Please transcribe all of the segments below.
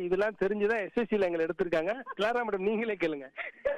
இதெல்லாம் தெரிஞ்சுதான் எஸ்எஸ்சில எங்களை எடுத்திருக்காங்க கிளாரா மேடம் நீங்களே கேளுங்க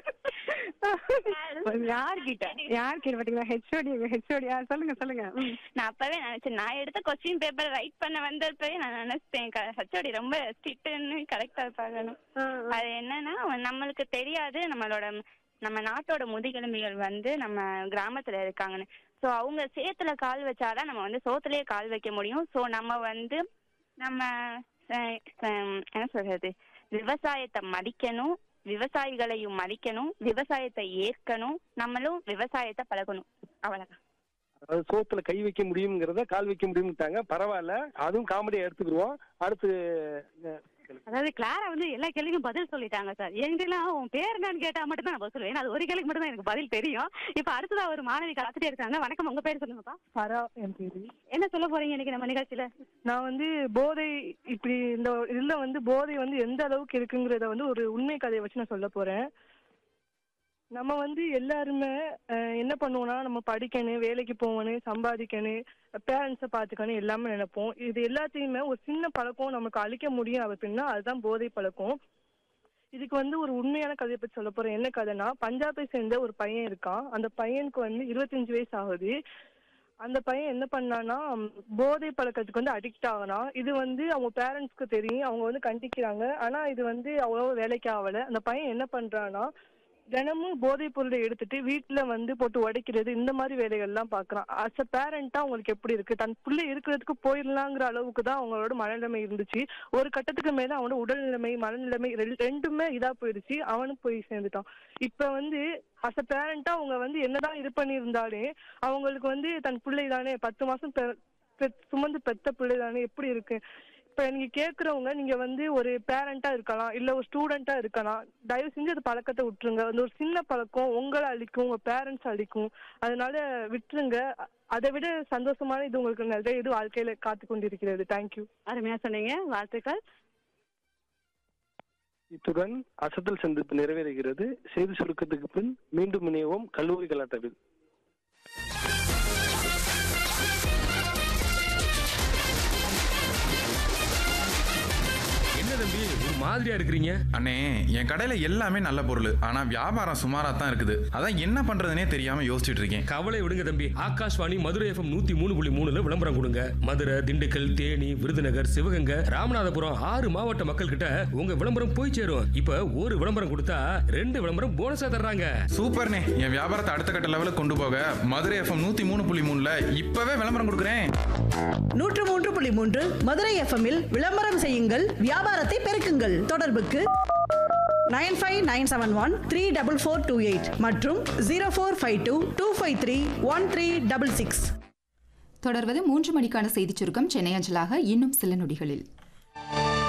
யார்கிட்ட யார் கேள்வி பாத்தீங்களா ஹெச்ஓடி ஹெச்ஓடி சொல்லுங்க சொல்லுங்க ம். நான் அப்பவே நினைச்சேன் நான் எடுத்த கொஸ்டின் பேப்பர் ரைட் பண்ண வந்தப்பவே நான் நினைச்சேன் ஹச்சோடி ரொம்ப ஸ்ட்ரிக்ட்னு கரெக்டா பார்க்கணும் ஆ, ஆ. அது என்னன்னா நம்மளுக்கு தெரியாது நம்மளோட நம்ம நாட்டோட முதுகெலும்பிகள் வந்து நம்ம கிராமத்துல இருக்காங்கன்னு சோ அவங்க சேத்துல கால் வச்சாதான் நம்ம வந்து சோத்துலயே கால் வைக்க முடியும் சோ நம்ம வந்து நம்ம அஹ், அஹ், என்ன சொல்றது விவசாயத்தை மதிக்கணும் விவசாயிகளையும் மதிக்கணும் விவசாயத்தை ஏற்கணும் நம்மளும் விவசாயத்தை பழகணும் அவ்வளவுதான் அதாவது சோத்துல கை வைக்க முடியுங்கிறத கால் வைக்க முடியும்ட்டாங்க பரவாயில்ல அதுவும் காமெடியா எடுத்துக்கிடுவோம் அடுத்து அஹ், கேளுங்க. அதாவது கிளாரா வந்து எல்லா கேள்விக்கும் பதில் சொல்லிட்டாங்க சார் எங்கெல்லாம் உன் பேர் என்னன்னு கேட்டா மட்டும் தான் நான் பதில் சொல்லுவேன் அது ஒரு கேள்விக்கு மட்டும் தான் எனக்கு பதில் தெரியும் இப்ப அடுத்ததா ஒரு மாணவி காத்துட்டே இருக்காங்க வணக்கம் உங்க பேர் சொல்லுங்கப்பா சரா என் பேரு என்ன சொல்ல போறீங்க இன்னைக்கு நம்ம நிகழ்ச்சியில நான் வந்து போதை இப்படி இந்த இதுல வந்து போதை வந்து எந்த அளவுக்கு இருக்குங்கிறத வந்து ஒரு உண்மை கதையை வச்சு நான் சொல்ல போறேன் நம்ம வந்து எல்லாருமே அஹ், என்ன பண்ணுவோம்னா நம்ம படிக்கணும் வேலைக்கு போகணும் சம்பாதிக்கணும் பேரண்ட்ஸை பார்த்துக்கணும் எல்லாமே நினைப்போம் இது எல்லாத்தையுமே ஒரு சின்ன பழக்கம் நமக்கு அழிக்க முடியும் அப்படின்னா அதுதான் போதை பழக்கம் இதுக்கு வந்து ஒரு உண்மையான கதையை பத்தி சொல்ல போறேன் என்ன கதைனா பஞ்சாபை சேர்ந்த ஒரு பையன் இருக்கான் அந்த பையனுக்கு வந்து இருபத்தஞ்சு வயசு ஆகுது அந்த பையன் என்ன பண்ணானா ம், போதை பழக்கத்துக்கு வந்து அடிக்ட் ஆகலாம் இது வந்து அவங்க பேரண்ட்ஸ்க்கு தெரியும் அவங்க வந்து கண்டிக்கிறாங்க ஆனா இது வந்து அவ்வளோ வேலைக்கு ஆகல அந்த பையன் என்ன பண்றானா தினமும் போதைப் பொருளை எடுத்துட்டு வீட்டுல வந்து போட்டு உடைக்கிறது இந்த மாதிரி வேலைகள்லாம் பாக்குறான் அஸ் அ பேரண்டா அவங்களுக்கு எப்படி இருக்கு தன் பிள்ளை இருக்கிறதுக்கு போயிடலாங்கிற அளவுக்கு தான் அவங்களோட மனநிலைமை இருந்துச்சு ஒரு கட்டத்துக்கு மேல அவனோட உடல்நிலைமை மனநிலைமை ரெண்டு- ரெண்டுமே இதா போயிடுச்சு அவனும் போய் சேர்ந்துட்டான் இப்ப வந்து அஸ் அ பேரண்டா அவங்க வந்து என்னதான் இது பண்ணியிருந்தாலே அவங்களுக்கு வந்து தன் பிள்ளை தானே பத்து மாசம் பெ- பெ- சுமந்து பெத்த பிள்ளை தானே எப்படி இருக்கு இப்ப நீங்க கேக்குறவங்க நீங்க வந்து ஒரு பேரண்டா இருக்கலாம் இல்ல ஒரு ஸ்டூடெண்டா இருக்கலாம் தயவு செஞ்சு அந்த பழக்கத்தை விட்டுருங்க அந்த ஒரு சின்ன பழக்கம் உங்களை அழிக்கும் உங்க பேரண்ட்ஸ் அழிக்கும் அதனால விட்டுருங்க அ- அதை விட சந்தோஷமான இது உங்களுக்கு நிறைய இது வாழ்க்கையில காத்து கொண்டிருக்கிறது தேங்க்யூ அருமையா சொன்னீங்க வாழ்த்துக்கள் இத்துடன் அசத்தல் சந்திப்பு நிறைவேறுகிறது செய்தி சுருக்கத்துக்கு பின் மீண்டும் இணைவோம் கல்லூரி கலாட்டவில் என்ன தம்பி ஒரு மாதிரியா இருக்கிறீங்க அண்ணே என் கடையில எல்லாமே நல்ல பொருள் ஆனா வியாபாரம் சுமாரா தான் இருக்குது அதான் என்ன பண்றதுனே தெரியாம யோசிச்சுட்டு இருக்கேன் கவலை விடுங்க தம்பி ஆகாஷ்வாணி மதுரை எஃப்எம் நூத்தி மூணு புள்ளி மூணுல விளம்பரம் கொடுங்க மதுரை திண்டுக்கல் தேனி விருதுநகர் சிவகங்கை ராமநாதபுரம் ஆறு மாவட்ட மக்கள் கிட்ட உங்க விளம்பரம் போய் சேரும் இப்ப ஒரு விளம்பரம் கொடுத்தா ரெண்டு விளம்பரம் போனஸா தர்றாங்க சூப்பர்ண்ணே என் வியாபாரத்தை அடுத்த கட்ட லெவலுக்கு கொண்டு போக மதுரை எஃப்எம் நூத்தி மூணு புள்ளி மூணுல இப்பவே விளம்பரம் கொடுக்குறேன் நூற்று மூன்று புள்ளி மூன்று மதுரை எஃப்எம்மில் விளம்பரம் செய்யுங்கள் வியாபாரத்தை பெருக்குங்கள் தொடர்புக்கு nine five nine seven one three double four two eight மற்றும் zero four five two two five three one three double six தொடர்வது மூன்று மணிக்கான செய்திச் சுருக்கம் சென்னை அஞ்சலாக இன்னும் சில நொடிகளில்